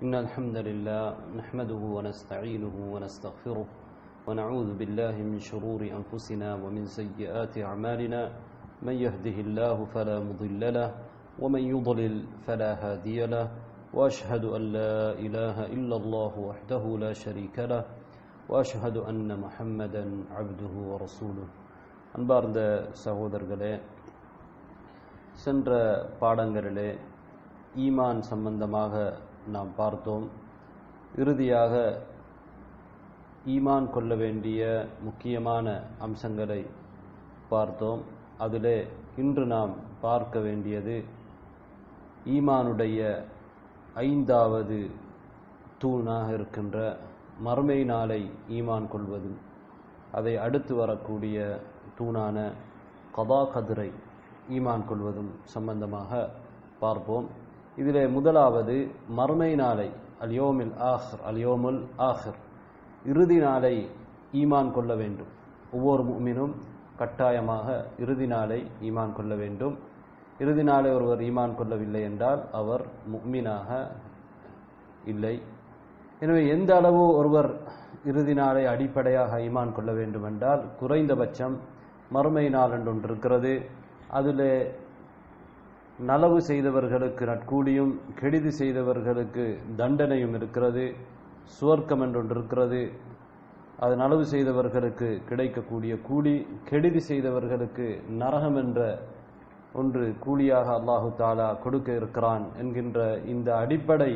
إن الحمد لله نحمده ونستعينه ونستغفره ونعوذ بالله من شرور أنفسنا ومن سيئات أعمالنا من يهده الله فلا مضل له ومن يضلل فلا هادي له وأشهد أن لا إله إلا الله وحده لا شريك له وأشهد أن محمدا عبده ورسوله அன்பார்ந்த சகோதரர்களே சென்ற பாடங்களிலே ஈமான் சம்பந்தமாக நாம் பார்த்தோம் இறுதியாக ஈமான் கொள்ள வேண்டிய முக்கியமான அம்சங்களை பார்த்தோம் அதிலே இன்று நாம் பார்க்க வேண்டியது ஈமானுடைய ஐந்தாவது தூணாக இருக்கின்ற மறுமை நாளை ஈமான் கொள்வது அதை அடுத்து வரக்கூடிய தூணான கதா கதிரை ஈமான் கொள்வதும் சம்பந்தமாக பார்ப்போம் இதிலே முதலாவது மறுமை நாளை அல்யோமில் ஆஹர் அல்யோமுல் ஆஹர் இறுதி நாளை ஈமான் கொள்ள வேண்டும் ஒவ்வொரு முமினும் கட்டாயமாக இறுதி நாளை ஈமான் கொள்ள வேண்டும் இறுதி நாளை ஒருவர் ஈமான் கொள்ளவில்லை என்றால் அவர் முக்மீனாக இல்லை எனவே எந்த அளவு ஒருவர் இறுதி நாளை அடிப்படையாக ஈமான் கொள்ள வேண்டும் என்றால் குறைந்தபட்சம் மறுமை நாள் என்று ஒன்று இருக்கிறது அதில் நலவு செய்தவர்களுக்கு நட்கூலியும் கெடுதி செய்தவர்களுக்கு தண்டனையும் இருக்கிறது சுவர்க்கம் என்றொன்று இருக்கிறது அது நலவு செய்தவர்களுக்கு கிடைக்கக்கூடிய கூலி கெடுதி செய்தவர்களுக்கு நரகம் என்ற ஒன்று கூலியாக அல்லாஹு தாலா கொடுக்க இருக்கிறான் என்கின்ற இந்த அடிப்படை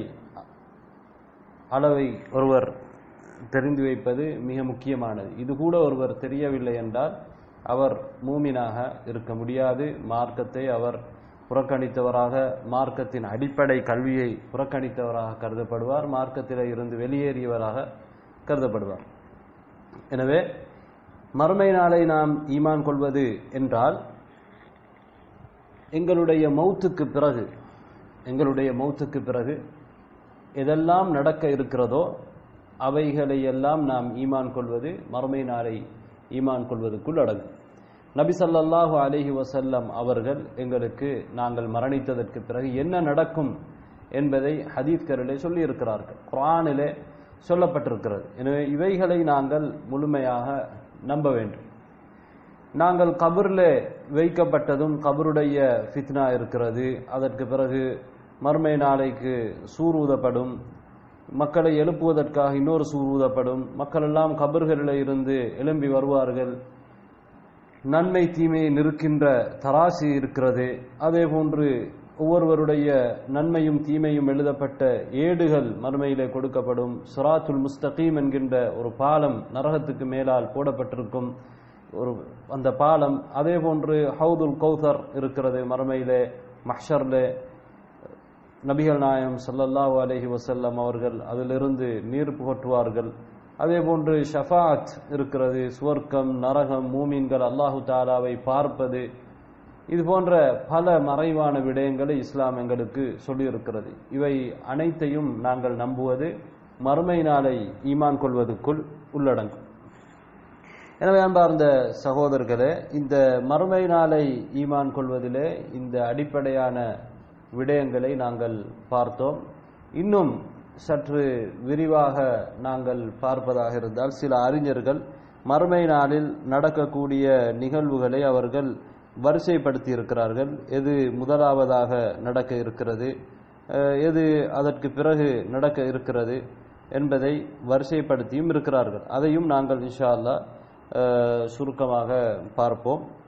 அளவை ஒருவர் தெரிந்து வைப்பது மிக முக்கியமானது இது கூட ஒருவர் தெரியவில்லை என்றால் அவர் மூமினாக இருக்க முடியாது மார்க்கத்தை அவர் புறக்கணித்தவராக மார்க்கத்தின் அடிப்படை கல்வியை புறக்கணித்தவராக கருதப்படுவார் மார்க்கத்தில் இருந்து வெளியேறியவராக கருதப்படுவார் எனவே மறுமை நாளை நாம் ஈமான் கொள்வது என்றால் எங்களுடைய மௌத்துக்கு பிறகு எங்களுடைய மௌத்துக்கு பிறகு எதெல்லாம் நடக்க இருக்கிறதோ அவைகளை எல்லாம் நாம் ஈமான் கொள்வது மறுமை நாளை ஈமான் கொள்வதற்குள் அடங்கும் நபி சல்லாஹூ அலிஹி வசல்லம் அவர்கள் எங்களுக்கு நாங்கள் மரணித்ததற்கு பிறகு என்ன நடக்கும் என்பதை ஹதீஸ்கரிலே சொல்லியிருக்கிறார்கள் குரானிலே சொல்லப்பட்டிருக்கிறது எனவே இவைகளை நாங்கள் முழுமையாக நம்ப வேண்டும் நாங்கள் கபரில் வைக்கப்பட்டதும் கபருடைய ஃபித்னா இருக்கிறது அதற்கு பிறகு மறுமை நாளைக்கு சூர் ஊதப்படும் மக்களை எழுப்புவதற்காக இன்னொரு சூர் ஊதப்படும் மக்கள் எல்லாம் கபர்களில் இருந்து எழும்பி வருவார்கள் நன்மை தீமையை நிற்கின்ற தராசி இருக்கிறது அதே போன்று ஒவ்வொருவருடைய நன்மையும் தீமையும் எழுதப்பட்ட ஏடுகள் மறுமையிலே கொடுக்கப்படும் சுராத்துல் முஸ்தகீம் என்கின்ற ஒரு பாலம் நரகத்துக்கு மேலால் போடப்பட்டிருக்கும் ஒரு அந்த பாலம் அதே போன்று ஹவுதுல் கௌசர் இருக்கிறது மறுமையிலே மஹ்ஷர்லே நபிகள் நாயம் சல்லல்லாஹு அலஹி வசல்லம் அவர்கள் அதிலிருந்து நீர் புகட்டுவார்கள் அதே போன்று ஷஃபாத் இருக்கிறது சுவர்க்கம் நரகம் மூமீன்கள் அல்லாஹு தாலாவை பார்ப்பது இது போன்ற பல மறைவான விடயங்களை இஸ்லாம் எங்களுக்கு சொல்லியிருக்கிறது இவை அனைத்தையும் நாங்கள் நம்புவது மறுமை நாளை ஈமான் கொள்வதற்குள் உள்ளடங்கும் எனவே அன்பார்ந்த சகோதரர்களே இந்த மறுமை நாளை ஈமான் கொள்வதிலே இந்த அடிப்படையான விடயங்களை நாங்கள் பார்த்தோம் இன்னும் சற்று விரிவாக நாங்கள் பார்ப்பதாக இருந்தால் சில அறிஞர்கள் மறுமை நாளில் நடக்கக்கூடிய நிகழ்வுகளை அவர்கள் வரிசைப்படுத்தி இருக்கிறார்கள் எது முதலாவதாக நடக்க இருக்கிறது எது அதற்கு பிறகு நடக்க இருக்கிறது என்பதை வரிசைப்படுத்தியும் இருக்கிறார்கள் அதையும் நாங்கள் இன்ஷா அல்லா சுருக்கமாக பார்ப்போம்